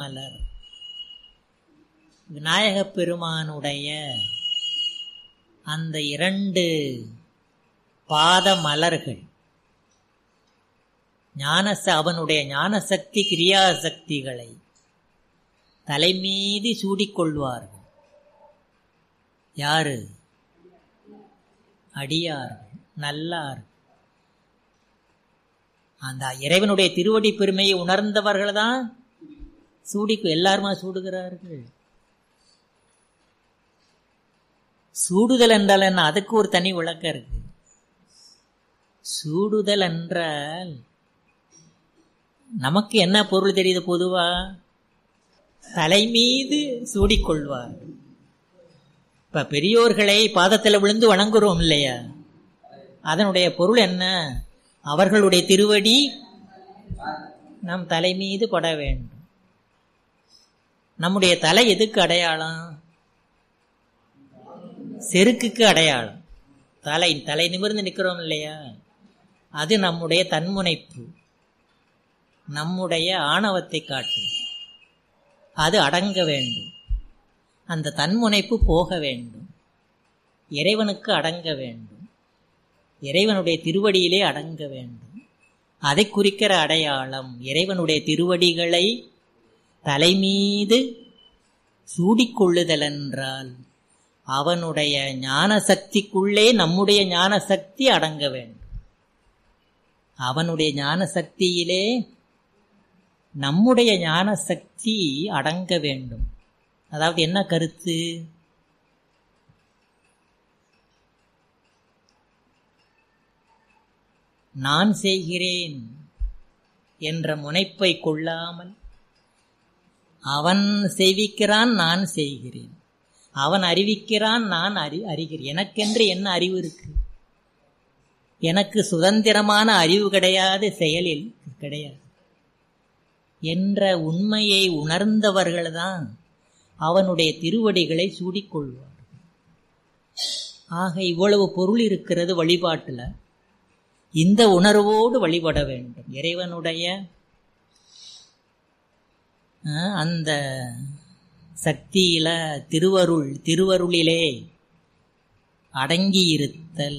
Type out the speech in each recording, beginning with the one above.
மலர் விநாயகப் பெருமானுடைய அந்த இரண்டு பாத மலர்கள் ஞானச அவனுடைய ஞானசக்தி கிரியாசக்திகளை தலைமீதி சூடிக்கொள்வார்கள் யாரு அடியார்கள் நல்லார் அந்த இறைவனுடைய திருவடி பெருமையை உணர்ந்தவர்கள் தான் சூடிக்கு எல்லாருமா சூடுகிறார்கள் சூடுதல் என்றால் என்ன அதுக்கு ஒரு தனி விளக்கம் இருக்கு சூடுதல் என்றால் நமக்கு என்ன பொருள் தெரியுது பொதுவா தலை மீது சூடிக்கொள்வார் இப்ப பெரியோர்களை பாதத்தில் விழுந்து வணங்குறோம் இல்லையா அதனுடைய பொருள் என்ன அவர்களுடைய திருவடி நம் தலை மீது பட வேண்டும் நம்முடைய தலை எதுக்கு அடையாளம் செருக்குக்கு அடையாளம் தலை தலை நிமிர்ந்து நிற்கிறோம் இல்லையா அது நம்முடைய தன்முனைப்பு நம்முடைய ஆணவத்தை காட்டு அது அடங்க வேண்டும் அந்த தன்முனைப்பு போக வேண்டும் இறைவனுக்கு அடங்க வேண்டும் இறைவனுடைய திருவடியிலே அடங்க வேண்டும் அதை குறிக்கிற அடையாளம் இறைவனுடைய திருவடிகளை தலைமீது சூடிக்கொள்ளுதல் என்றால் அவனுடைய ஞான சக்திக்குள்ளே நம்முடைய ஞான சக்தி அடங்க வேண்டும் அவனுடைய ஞான சக்தியிலே நம்முடைய ஞான சக்தி அடங்க வேண்டும் அதாவது என்ன கருத்து நான் செய்கிறேன் என்ற முனைப்பை கொள்ளாமல் அவன் செய்விக்கிறான் நான் செய்கிறேன் அவன் அறிவிக்கிறான் நான் அறி அறிகிறேன் எனக்கென்று என்ன அறிவு இருக்கு எனக்கு சுதந்திரமான அறிவு கிடையாது செயலில் கிடையாது என்ற உண்மையை உணர்ந்தவர்கள்தான் அவனுடைய திருவடிகளை சூடிக்கொள்வார்கள் ஆக இவ்வளவு பொருள் இருக்கிறது வழிபாட்டில் இந்த உணர்வோடு வழிபட வேண்டும் இறைவனுடைய அந்த சக்தியில திருவருள் திருவருளிலே அடங்கியிருத்தல்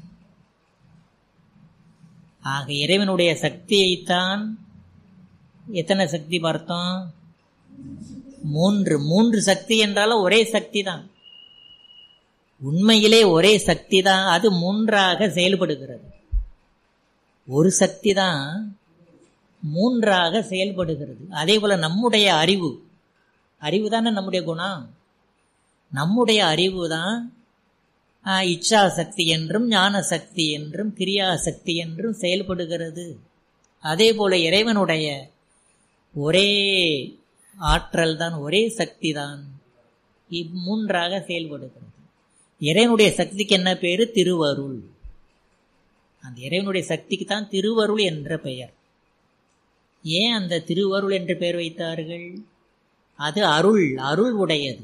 ஆக இறைவனுடைய சக்தியைத்தான் எத்தனை சக்தி பார்த்தோம் மூன்று மூன்று சக்தி என்றாலும் ஒரே சக்தி தான் உண்மையிலே ஒரே சக்தி தான் அது மூன்றாக செயல்படுகிறது ஒரு சக்தி தான் மூன்றாக செயல்படுகிறது அதே போல நம்முடைய அறிவு அறிவு தானே நம்முடைய குணம் நம்முடைய அறிவு தான் இச்சா சக்தி என்றும் ஞான சக்தி என்றும் கிரியா சக்தி என்றும் செயல்படுகிறது அதே போல இறைவனுடைய ஒரே ஆற்றல் தான் ஒரே சக்தி தான் இம்மூன்றாக செயல்படுகிறது இறைவனுடைய சக்திக்கு என்ன பேரு திருவருள் அந்த இறைவனுடைய சக்திக்கு தான் திருவருள் என்ற பெயர் ஏன் அந்த திருவருள் என்று பெயர் வைத்தார்கள் அது அருள் அருள் உடையது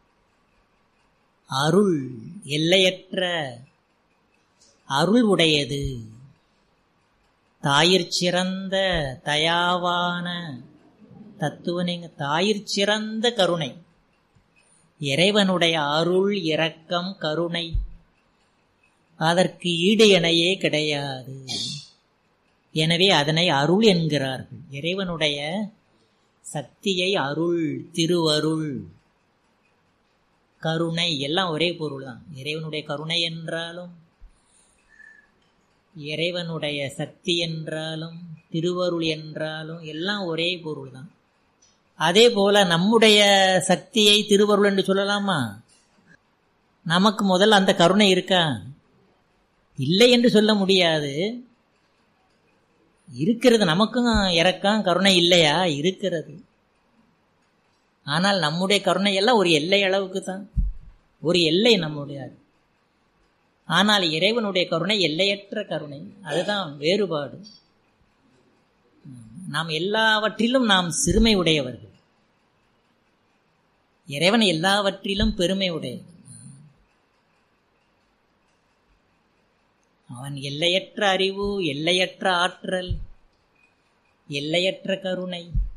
அருள் எல்லையற்ற அருள் உடையது தாயிற் சிறந்த தயாவான தத்துவனிங்க தாயிற் சிறந்த கருணை இறைவனுடைய அருள் இரக்கம் கருணை அதற்கு ஈடு இணையே கிடையாது எனவே அதனை அருள் என்கிறார்கள் இறைவனுடைய சக்தியை அருள் திருவருள் கருணை எல்லாம் ஒரே பொருள் தான் இறைவனுடைய கருணை என்றாலும் இறைவனுடைய சக்தி என்றாலும் திருவருள் என்றாலும் எல்லாம் ஒரே பொருள் தான் அதே போல நம்முடைய சக்தியை திருவருள் என்று சொல்லலாமா நமக்கு முதல்ல அந்த கருணை இருக்கா இல்லை என்று சொல்ல முடியாது இருக்கிறது நமக்கும் இறக்கம் கருணை இல்லையா இருக்கிறது ஆனால் நம்முடைய கருணை எல்லாம் ஒரு எல்லை அளவுக்கு தான் ஒரு எல்லை நம்முடைய ஆனால் இறைவனுடைய கருணை எல்லையற்ற கருணை அதுதான் வேறுபாடு நாம் எல்லாவற்றிலும் நாம் சிறுமை உடையவர்கள் இறைவன் எல்லாவற்றிலும் பெருமை உடையவர் அவன் எல்லையற்ற அறிவு எல்லையற்ற ஆற்றல் எல்லையற்ற கருணை